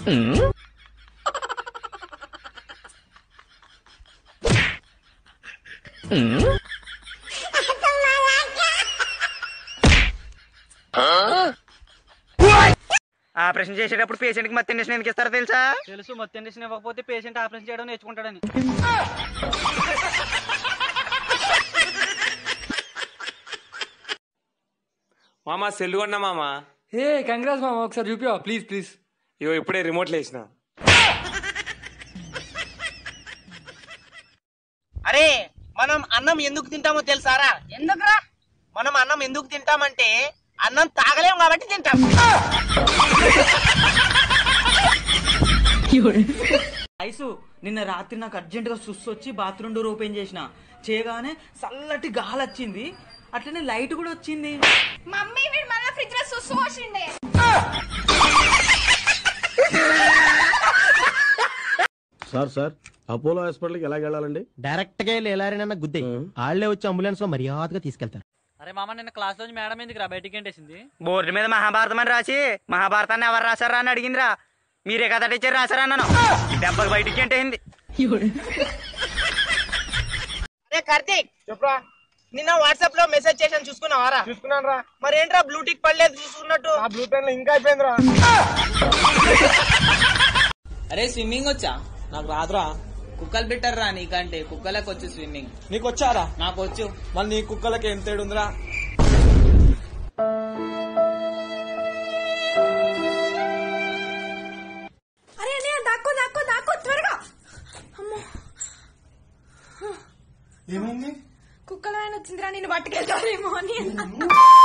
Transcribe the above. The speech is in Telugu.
ఆపరేషన్ చేసేటప్పుడు పేషెంట్ కి మత్తు ఇంజక్షన్ ఎందుకు ఇస్తారో తెలుసా తెలుసు మొత్తం ఇంజక్షన్ ఇవ్వకపోతే పేషెంట్ ఆపరేషన్ చేయడం నేర్చుకుంటాడని మామ సెల్ కొన్నా మామ హే కంగ్రాస్ మామ ఒకసారి చూపివా ప్లీజ్ ప్లీజ్ ఇగో ఇప్పుడే రిమోట్ లేసిన అరే మనం అన్నం ఎందుకు తింటామో తెలుసారా ఎందుకురా మనం అన్నం ఎందుకు తింటామంటే అన్నం తాగలేం కాబట్టి తింటాం ఐసు నిన్న రాత్రి నాకు అర్జెంట్ గా సుస్సు వచ్చి బాత్రూమ్ డోర్ ఓపెన్ చేసిన చేయగానే చల్లటి గాలి వచ్చింది అట్లనే లైట్ కూడా వచ్చింది మమ్మీ వీడు మళ్ళీ ఫ్రిడ్జ్ లో సుస్సు పోసిండే సార్ సార్ అపోలో హాస్పిటల్కి ఎలా వెళ్ళాలండి డైరెక్ట్ గా వెళ్ళి ఎలారైనా గుద్దే ఆళ్లే వచ్చి అంబులెన్స్ లో మర్యాదగా తీసుకెళ్తారు అరే మామ నిన్న క్లాస్ లో మేడం ఎందుకు రా బయటికి ఏంటేసింది బోర్డు మీద మహాభారతం అని రాసి మహాభారతాన్ని ఎవరు రాశారా అని అడిగిందిరా మీరే కదా టీచర్ రాశారా అన్నాను దెబ్బకి బయటికి ఏంటైంది అరే కార్తీక్ చెప్పురా నిన్న వాట్సాప్ లో మెసేజ్ చేసాను చూసుకున్నావారా చూసుకున్నాను రా మరి ఏంట్రా బ్లూటిక్ పడలేదు చూసుకున్నట్టు ఆ బ్లూ పెన్ ఇంకా అయిపోయిందిరా అరే స్విమ్మింగ్ వచ్చా నాకు రాదురా కుక్కలు పెట్టారా నీకంటే కుక్కలకు వచ్చు స్విమ్మింగ్ నీకు వచ్చారా నాకు వచ్చు మళ్ళీ నీ కుక్కలకి ఏం తేడు ఉందిరా అరే అన్నయ్య దాక్కో దాక్కో దాక్కో త్వరగా అమ్మో ఏమైంది కుక్కల ఆయన వచ్చిందిరా నేను పట్టుకెళ్తానేమో అని